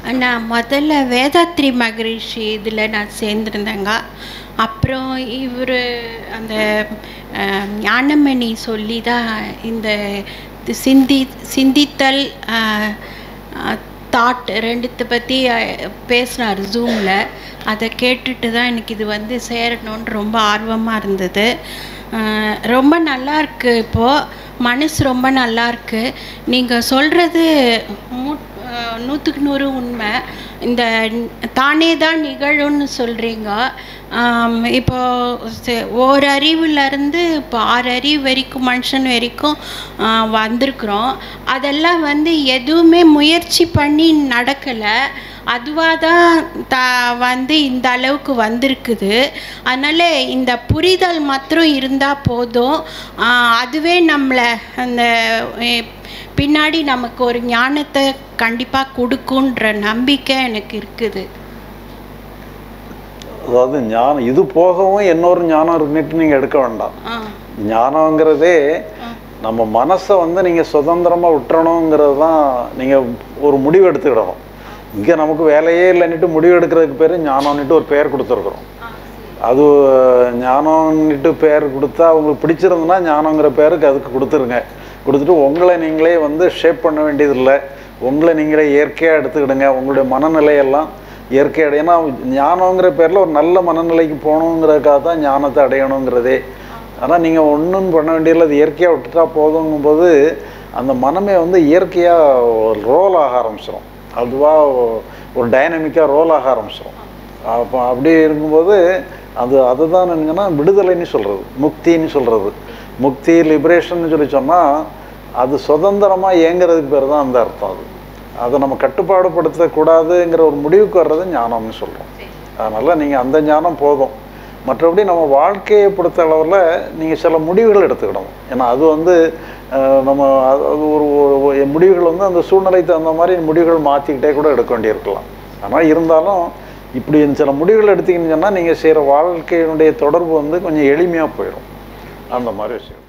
நான் முதல்ல வேதாத்ரி மகரிஷி இதில் நான் சேர்ந்துருந்தேங்க அப்புறம் இவர் அந்த அஹ், ஞானமணி சொல்லி தான் இந்த இது சிந்தி சிந்தித்தல் தாட் ரெண்டுத்தை பற்றி பேசினார் ஜூமில் அதை கேட்டுட்டு தான் எனக்கு இது வந்து சேரணும்னு ரொம்ப ஆர்வமாக இருந்தது அஹ், ரொம்ப நல்லா இருக்கு இப்போது மனசு ரொம்ப நல்லா இருக்கு நீங்கள் சொல்கிறது மூ அஹ் நூற்றுக்கு நூறு உண்மை இந்த தானே தான் நிகழும்னு சொல்கிறீங்க இப்போ செ- ஓர் அறிவுலேருந்து இப்போ ஆறு அறிவு வரைக்கும் மனுஷன் வரைக்கும் ஆஹ் வந்திருக்கிறோம் அதெல்லாம் வந்து எதுவுமே முயற்சி பண்ணி நடக்கலை அதுவாக தான் த வந்து இந்த அளவுக்கு வந்திருக்குது அதனால் இந்த புரிதல் மாத்திரம் இருந்தால் போதும் ஆஹ் அதுவே நம்மளை அந்த எ- பின்னாடி நமக்கு ஒரு ஞானத்தை கண்டிப்பாக கொடுக்குன்ற நம்பிக்கை எனக்கு இருக்குது அதாவது ஞானம் இது போகவும் இன்னொரு ஞானம் இருக்குன்னுட்டு நீங்கள் எடுக்க வேண்டாம் ஆ ஞானங்கிறதே நம்ம மனசை வந்து நீங்கள் சுதந்திரமாக விட்டுறணுங்கிறது தான் நீங்கள் ஒரு முடிவு எடுத்துக்கிடணும் இங்கே நமக்கு வேலையே இல்லைன்னுட்டு முடிவு எடுக்கிறதுக்கு பேர் ஞானம்னுட்டு ஒரு பேர் கொடுத்துருக்குறோம் அது ஞானம்னுட்டு பேர் கொடுத்தா உங்களுக்கு பிடிச்சிருந்துன்னா ஞானங்கிற பேருக்கு அதுக்கு கொடுத்துருங்க கொடுத்துட்டு உங்களை நீங்களே வந்து ஷேப் பண்ண வேண்டியதில்லை உங்களை நீங்களே இயற்கையாக எடுத்துக்கிடுங்க உங்களுடைய மனநிலையெல்லாம் இயற்கை அடைய ஏன்னா ஞானங்கிற பேரில் ஒரு நல்ல மனநிலைக்கு போகணுங்கிறதுக்காக தான் ஞானத்தை அடையணுங்கிறதே ஆனால் நீங்கள் ஒன்றும் பண்ண வேண்டியதில்லை அது இயற்கையாக விட்டுட்டா போதுங்கும்போது அந்த மனமே வந்து இயற்கையாக ரோல் ஆக ஆரம்பிச்சிடும் அதுவாக ஒரு டைனமிக்காக ரோல் ஆக ஆரம்பிச்சிடும் அப்போ அப்படி இருக்கும்போது அது அதுதான் என்னங்கன்னா விடுதலைன்னு சொல்கிறது முக்தின்னு சொல்கிறது முக்தி லிபரேஷன் சொல்லி சொன்னால் அது சுதந்திரமாக இயங்குறதுக்கு பேர் தான் அந்த அர்த்தம் அது அதை நம்ம கட்டுப்பாடுபடுத்தக்கூடாதுங்கிற ஒரு முடிவுக்கு வர்றது ஞானம்னு சொல்கிறோம் அதனால் நீங்கள் அந்த ஞானம் போதும் மற்றபடி நம்ம வாழ்க்கையை பொறுத்த அளவில் நீங்கள் சில முடிவுகள் எடுத்துக்கிடணும் ஏன்னா அது வந்து அஹ், நம்ம அது அது ஒரு ஒரு- ஒரு முடிவுகள் வந்து அந்த சூழ்நிலைக்கு தகுந்த மாதிரி முடிவுகள் மாற்றிக்கிட்டே கூட எடுக்க வேண்டியிருக்கலாம் ஆனால் இருந்தாலும் இப்படி சில முடிவுகள் எடுத்தீங்கன்னு சொன்னால் நீங்கள் செய்கிற வாழ்க்கையினுடைய தொடர்பு வந்து கொஞ்சம் எளிமையாக போயிடும் அந்த மாதிரி விஷயம்